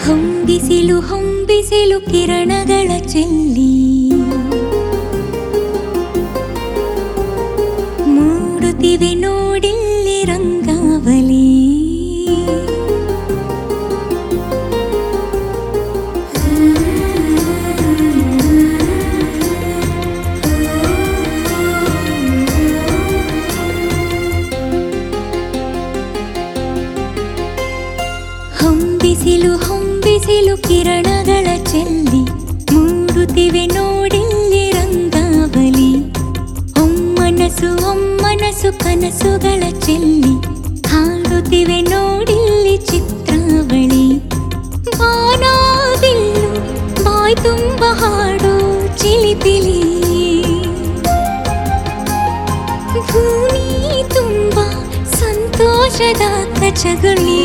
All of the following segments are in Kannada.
ಹೊಂಬಿಸಿಲು ಹೊಂಬಿಸಿಲು ಕಿರಣಗಳ ಚೆಲ್ಲಿ ಮೂಡುತ್ತಿವೆ ನೋಡಿಲ್ಲಿ ರಂಗಾವಲಿ ಹೊಂಬಿಸಿಲು ಹೊಂಬಿಸಿಲು ಕಿರಣಗಳ ಚೆಲ್ಲಿ ಮೂಡುತ್ತಿವೆ ನೋಡಿಲ್ಲಿ ರಂಗಾವಲಿ ಒಮ್ಮನಸು ಒಮ್ಮನಸು ಕನಸುಗಳ ಚೆಲ್ಲಿ ಹಾಡುತ್ತಿವೆ ನೋಡಿಲ್ಲಿ ಚಿತ್ರಾವಳಿ ಬಾನಾದಿಲ್ಲು ಬಾಯ್ ತುಂಬ ಹಾಡು ಚಿಲಿಪಿಲಿ ಭೂಮಿ ತುಂಬ ಸಂತೋಷದ ಕಚಗುಳಿ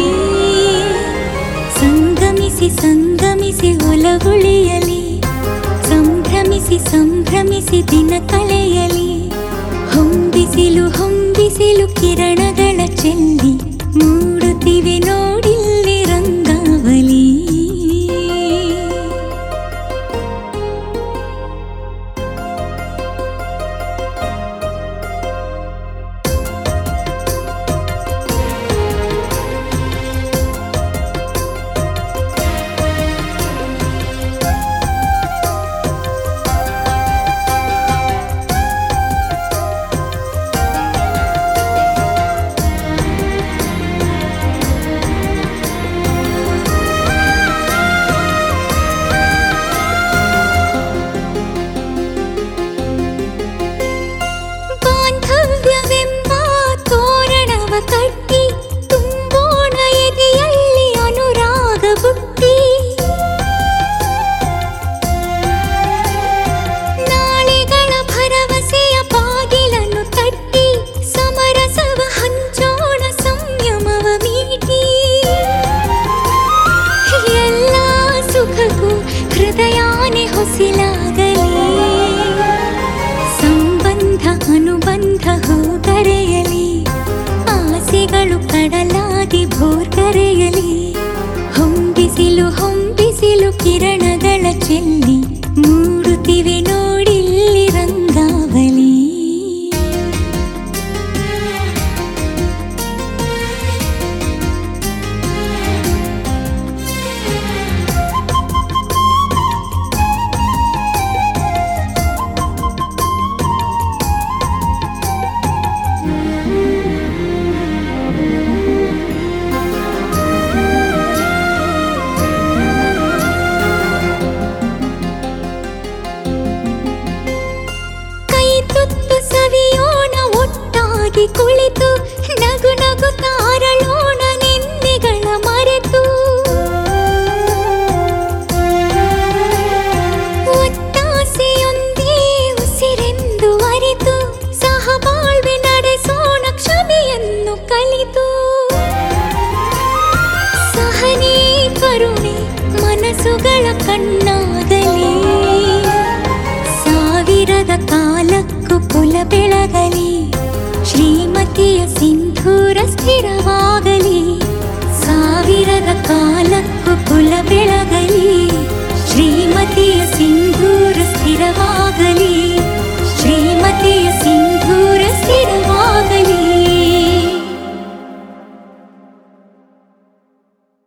ಸಂಗಮಿಸಿ ಸಂಗಮಿಸಿ ಒಲಗುಳಿಯಲಿ ಸಂಭ್ರಮಿಸಿ ಸಂಭ್ರಮಿಸಿ ದಿನ ಕಳೆಯಲಿ ಹೊಂಬಿಸಿಲು ಹೊಂಬಿಸಿಲು ಕಿರಣಗಳ ಚೆಲ್ಲಿ ಮೂಡುತ್ತಿವೆ ನೋಡಿಲ್ಲಿ ರಂಗಾವಲಿ ಬಾಂಧವ್ಯವೆಂಬ ತೋರಣವ ಕಟ್ಟಿ ತುಂಬೋಣ ಎದೆಯಲ್ಲಿ ಅನುರಾಗ ಬುಟ್ಟಿ ನಾಳೆಗಳ ಭರವಸೆಯ ಬಾಗಿಲನ್ನು ತಟ್ಟಿ ಸಮರಸವ ಹಂಚೋಣ ಸಂಯಮವ ಮೀಟಿ ಎಲ್ಲ ಸುಖಕ್ಕೂ ಹೃದಯಾನೆ ಹೊಸಿಲಾಗಲಿ ಸಂಬಂಧ ಅನುಬಂಧ ಹೋಗರೆಯಲಿ ಆಸೆಗಳು ಕಡಲಾಗಿ ಭೋರ್ಗರೆಯಲಿ ಹೊಂಬಿಸಿಲು ಹೊಂಬಿಸಿಲು ಕಿರಣಗಳ ಚೆಲ್ಲಿ ಮೂಡುತ್ತಿವೆ ನೋಡಿಲ್ಲಿ ರಂಗಾವಲಿ ಕೈ ತುತ್ತು ಸವಿಯೋಣ ಒಟ್ಟಾಗಿ ಕುಳಿತು ನಗು ನಗು ತಾರಳೋಣ ನಿನ್ನೆಗಳ ಮರೆತು ಒತ್ತಾಸೆಯೊಂದೇ ಉಸಿರೆಂದು ಅರಿತು ಸಹಬಾಳ್ವೆ ನಡೆಸೋಣ ಕ್ಷಮೆಯನ್ನು ಕಲಿತು ಸಹನೆ ಕರುಣೆ ಮನಸ್ಸುಗಳ ಕಣ್ಣಾಗಲಿ ಸಾವಿರದ ಕಾಲಕ್ಕೂ ಕುಲ ಬೆಳಗಲಿ ಶ್ರೀಮತಿಯ ಸಿಂಧೂರ ಸ್ಥಿರವಾಗಲಿ ಸಾವಿರದ ಕಾಲಕ್ಕೂ ಕುಲ